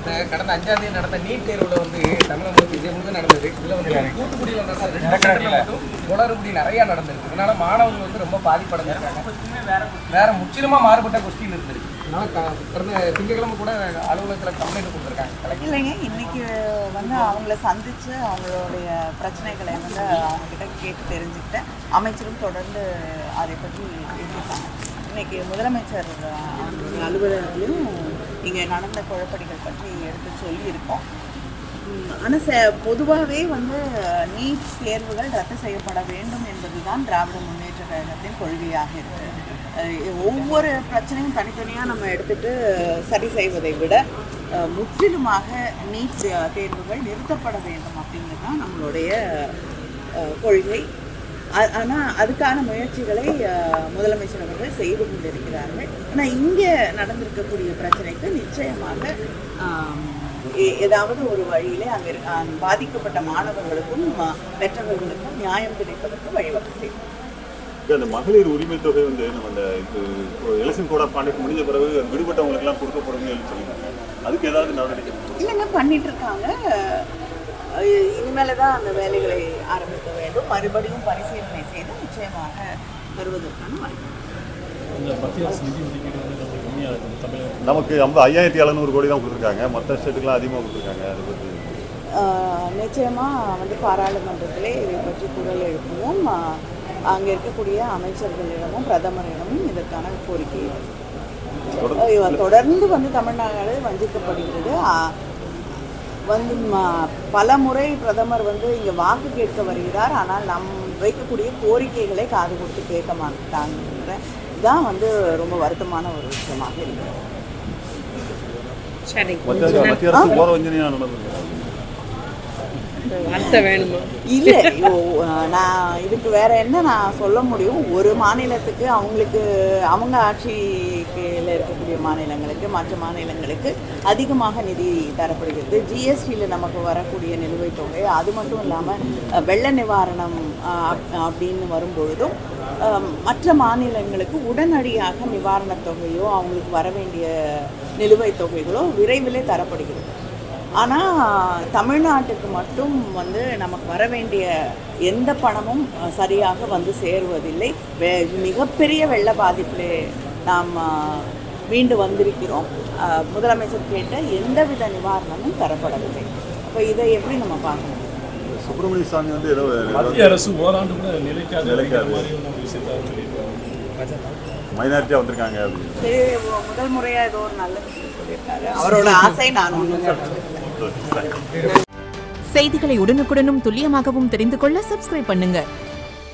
கடந்த அஞ்சாம் தேதி நடந்த நீட் தேர்வுல வந்து தமிழகம் வந்து இதே முழுக்க நடந்தது இதுல வந்து தூத்துக்குடியில் நடந்த ரெண்டு சென்டர்ல மட்டும் குளறுபடி நிறைய நடந்திருக்கு இதனால மாணவர்கள் வந்து ரொம்ப பாதிப்படைஞ்சிருக்காங்க வேற முற்றிலுமா மாறுபட்ட கொஸ்டின் இருந்திருக்கு அதனால க- கடந்த திங்கட்கிழமை கூட அலுவலகத்தில் கம்ப்ளைண்ட் கொடுத்துருக்காங்க கலெக்டர் இல்லைங்க இன்னைக்கு வந்து அவங்கள சந்திச்சு அவங்களுடைய பிரச்சனைகளை வந்து அவங்க கிட்ட கேட்டு தெரிஞ்சுக்கிட்டு அமைச்சரும் தொடர்ந்து அதை பற்றி பேசியிருக்காங்க இன்னைக்கு முதலமைச்சர் அவங்களுடைய அலுவலகத்திலையும் இங்கே நடந்த குழப்படிகள் பற்றி எடுத்து சொல்லியிருக்கோம் ஆனால் ச பொதுவாகவே வந்து நீட் தேர்வுகள் ரத்து செய்யப்பட வேண்டும் என்பதுதான் திராவிட முன்னேற்ற கழகத்தின் கொள்கையாக இருக்கு அஹ் ஒவ்வொரு பிரச்சனையும் தனித்தனியாக நம்ம எடுத்துட்டு சரி செய்வதை விட அஹ் முற்றிலுமாக நீட் தே- தேர்வுகள் நிறுத்தப்பட வேண்டும் அப்படிங்கிறது தான் நம்மளுடைய அஹ், கொள்கை ஆனால் அதுக்கான முயற்சிகளை அஹ், முதலமைச்சர் அவர்கள் செய்து கொண்டிருக்கிறார்கள் ஆனால் இங்கே நடந்திருக்கக்கூடிய பிரச்சனைக்கு நிச்சயமாக ஆம், எ- ஏதாவது ஒரு வழியிலே அங்கே இருக்க அஹ், பாதிக்கப்பட்ட மாணவர்களுக்கும் அஹ், பெற்றவர்களுக்கும் நியாயம் கிடைப்பதற்கு வழிவகை செய்யும் இப்ப அந்த மகளிர் உரிமை தொகை வந்து நம்ம அந்த எலெக்ஷன் கோட் ஆஃப் கான்டக்ட் முடிஞ்ச பிறகு விடுபட்டவங்களுக்குலாம் கொடுக்கப்படும் சொல்லியிருக்காங்க அதுக்கு ஏதாவது நடவடிக்கை இல்லைங்க பண்ணிட்டு இருக்காங்க அஹ் இனிமேல தான் அந்த வேலைகளை ஆரம்பிக்க வேண்டும் மறுபடியும் பரிசீலனை செய்து நிச்சயமாக வருவதற்கான வாய்ப்பு இந்த மத்திய அரசு நிதி ஒதுக்கீடு வந்து ரொம்ப கம்மியாக இருக்குது தமிழகம் நமக்கு ஐம்பது ஐயாயிரத்தி எழுநூறு கோடி தான் கொடுத்துருக்காங்க மற்ற ஸ்டேட்டுக்குலாம் அதிகமாக கொடுத்துருக்காங்க அதை பற்றி அஹ் நிச்சயமா வந்து பாராளுமன்றத்திலே இதை பற்றி குரல் எழுப்புவோம் அஹ் அங்கே இருக்கக்கூடிய அமைச்சர்களிடமும் பிரதமரிடமும் இதற்கான கோரிக்கை அஹ் தொடர்ந்து வந்து தமிழ்நாடு வஞ்சிக்கப்படுகிறது அஹ் வந்து ம- பல முறை பிரதமர் வந்து இங்கே வாக்கு கேட்க வருகிறார் ஆனால் நம் வைக்கக்கூடிய கோரிக்கைகளை காது கொடுத்து கேட்க மாட்டாங்கிற தான் வந்து ரொம்ப வருத்தமான ஒரு விஷயமாக இருக்கிறது சரி மத்திய மத்திய அரசு போற வஞ்சனையாக நடந்தது வார்த்தை வேணுமா இல்லை ஐயோ, நான் இதுக்கு வேற என்ன நான் சொல்ல முடியும் ஒரு மாநிலத்துக்கு அவங்களுக்கு அவங்க ஆட்சியில் இருக்கக்கூடிய மாநிலங்களுக்கு மற்ற மாநிலங்களுக்கு அதிகமாக நிதி தரப்படுகிறது ஜிஎஸ்டியில் நமக்கு வரக்கூடிய நிலுவைத் தொகை அது மட்டும் இல்லாமல் வெள்ள நிவாரணம் அஹ், அப்- அப்படின்னு வரும்பொழுதும் அஹ், மற்ற மாநிலங்களுக்கு உடனடியாக நிவாரணத் தொகையோ அவங்களுக்கு வர வேண்டிய நிலுவைத் தொகைகளோ விரைவிலே தரப்படுகிறது ஆனால் தமிழ்நாட்டுக்கு மட்டும் வந்து நமக்கு வர வேண்டிய எந்த பணமும் அஹ், சரியாக வந்து சேருவதில்லை வே மிகப்பெரிய வெள்ள பாதிப்பிலே நாம் அஹ், மீண்டு வந்திருக்கிறோம் அஹ், முதலமைச்சர் கேட்ட எந்தவித நிவாரணமும் தரப்படவில்லை அப்போ இதை எப்படி நம்ம பார்க்கணும் சுப்பிரமணிய சாமி வந்து ஏதோ மத்திய அரசு ஓராண்டு கூட நிலைக்காது நிலைக்காது. அப்படிங்கிற மாதிரி ஒரு விஷயத்தை சொல்லியிருக்காங்க மைனாரிட்டியாக வந்திருக்காங்க அப்படின்னு சரி முதல் முறையாக ஏதோ ஒரு நல்ல விஷயம் சொல்லியிருக்காரு அவரோட ஆசை நான் ஒன்றும் சொல்கிறேன் சொல்லுங்க. செய்திகளை உடனுக்குடனும் துல்லியமாகவும் தெரிந்து கொள்ள சப்ஸ்கிரைப் பண்ணுங்க